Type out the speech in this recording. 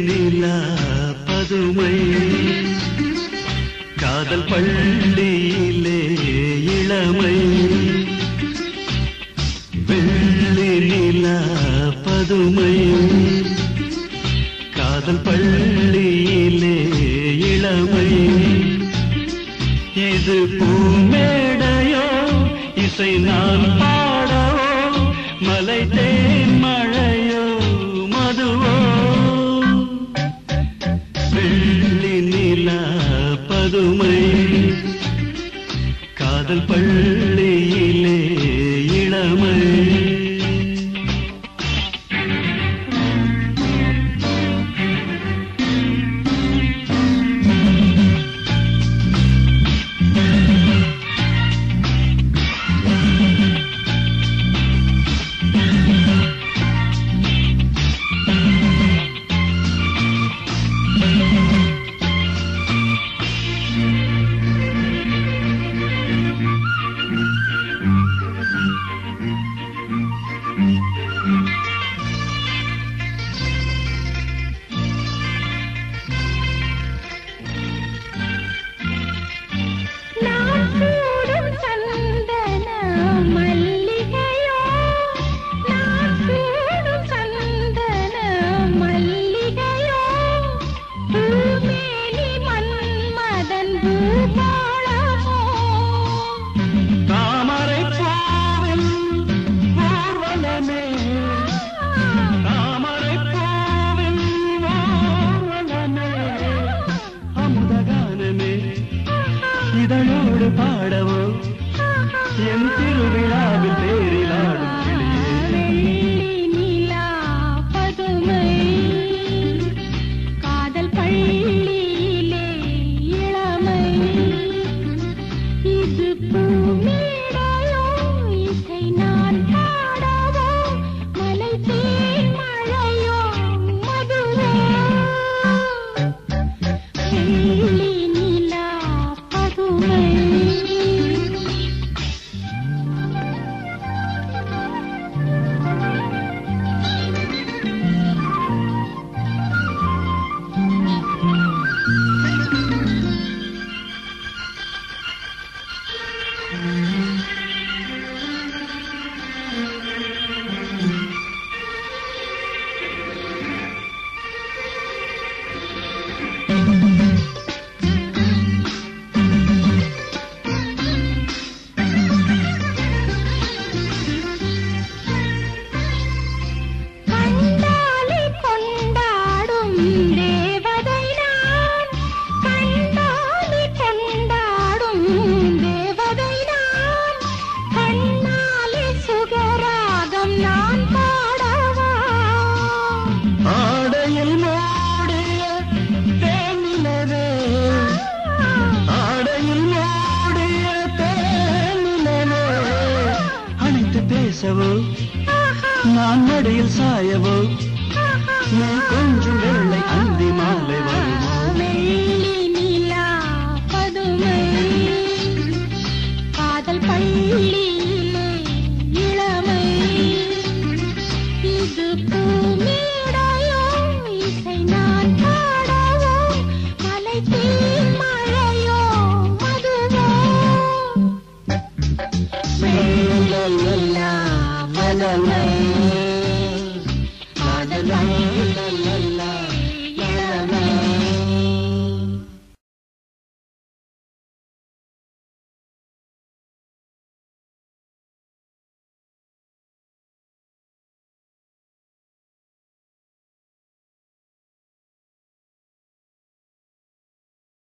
நிலா பதுமை காதல் பள்ளியிலே இளமை வெள்ளி நிலா பதுமை காதல் பள்ளியிலே இளமை இது பூமேடையோ இசை நான் பாடவோ மலை தேன் மழையோ மதுவோ வெள்ளி நிலா பதுமை காதல் பள்ளியிலே இளமை நான் சூடும் சந்தன மல்லிகையோ நான் சூடும் சந்தன மல்லிகையோ பூமேனி மன்மதன் பூபாளமோ தாமரை பூவில் ஊர்வலமே தாமரை பூவில் ஊர்வலமே அமுதகானமே இதழோடு பாடவோ என் திருவிழாவில் தேரிலாடும் கிளியே வெள்ளி நிலா பதுமை காதல் பள்ளியிலே இளமை இது பூமேடையோ இசை நான் பாடவோ மலை தேன் மழையோ மதுவோ வெள்ளி நிலா பதுமை கண்டாலே கொண்டாடும் தேவதை நான் கண்டாலே கொண்டாடும் தேவதை நான் கண்ணாலே சுகராகம் நான் பாடவா ஆடையில் மூடிய தேனிலவே ஆடையில் மூடிய தேனிலவே அணைத்து பேசவோ நான் மடியில் சாயவோ நீ கொஞ்சம் வெள்ளை அந்தி மாலை வருமோ வெள்ளி நிலா பதுமை காதல் பள்ளியிலே இளமை இது பூமேடையோ இசை நான் பாடவோ மலை தேன் மழையோ மதுவோ வெள்ளி நிலா பதுமை